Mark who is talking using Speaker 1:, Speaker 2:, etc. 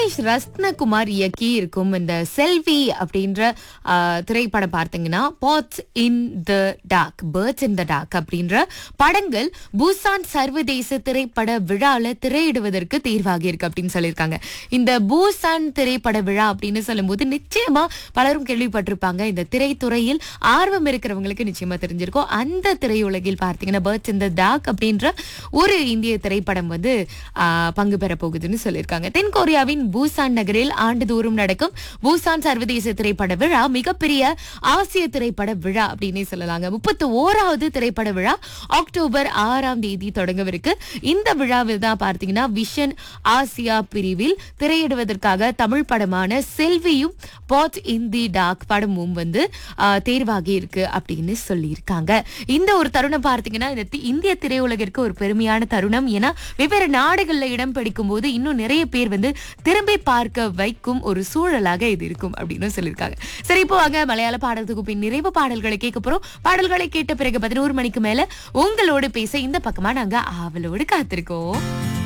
Speaker 1: ரமேஷ் ரத்னகுமார் இயக்கி இருக்கும் இந்த செல்வி அப்படின்ற ஆ, திரைப்படம் பார்த்தீங்கன்னா boats in the dark birds in the dark அப்படின்ற படங்கள் பூசான் சர்வதேச திரைப்பட விழால திரையிடுவதற்கு தேர்வாகி இருக்கு அப்படின்னு சொல்லியிருக்காங்க இந்த பூசான் திரைப்பட விழா அப்படின்னு சொல்லும்போது நிச்சயமா பலரும் கேள்விப்பட்டிருப்பாங்க இந்த திரைத்துறையில் ஆர்வம் இருக்கிறவங்களுக்கு நிச்சயமா தெரிஞ்சிருக்கும் அந்த திரையுலகில் பார்த்தீங்கன்னா பேர்ட்ஸ் இன் த டார்க் அப்படின்ற ஒரு இந்திய திரைப்படம் வந்து ஆ, பங்கு பெற போகுதுன்னு சொல்லியிருக்காங்க தென் கொரியாவின் பூசான் நகரில் ஆண்டுதோறும் நடக்கும் பூசான் சர்வதேச திரைப்பட விழா மிகப்பெரிய ஆசிய திரைப்பட விழா அப்படின்னே சொல்லலாங்க முப்பத்தி ஓராவது திரைப்பட விழா அக்டோபர் ஆறாம் தேதி தொடங்கவிருக்கு இந்த விழாவில் தான் பார்த்தீங்கன்னா விஷன் ஆசியா பிரிவில் திரையிடுவதற்காக தமிழ் படமான செல்வியும் பாட் இன் தி டார்க் படமும் வந்து ஆ, தேர்வாகி இருக்கு அப்படின்னு சொல்லியிருக்காங்க இந்த ஒரு தருணம் பார்த்தீங்கன்னா இந்த தி- இந்திய திரையுலகிற்கு ஒரு பெருமையான தருணம் ஏன்னா வெவ்வேறு நாடுகள்ல இடம் பிடிக்கும் போது இன்னும் நிறைய பேர் வந்து திரும்பி பார்க்க வைக்கும் ஒரு சூழலாக இது இருக்கும் அப்படின்னு சொல்லியிருக்காங்க சரி இப்போ வாங்க மலையாள பாடல்களுக்கு பின் நிறைவு பாடல்களை கேட்க போறோம் பாடல்களை கேட்ட பிறகு பதினோரு மணிக்கு மேல உங்களோடு பேச இந்த பக்கமா நாங்க ஆவலோடு காத்திருக்கோம்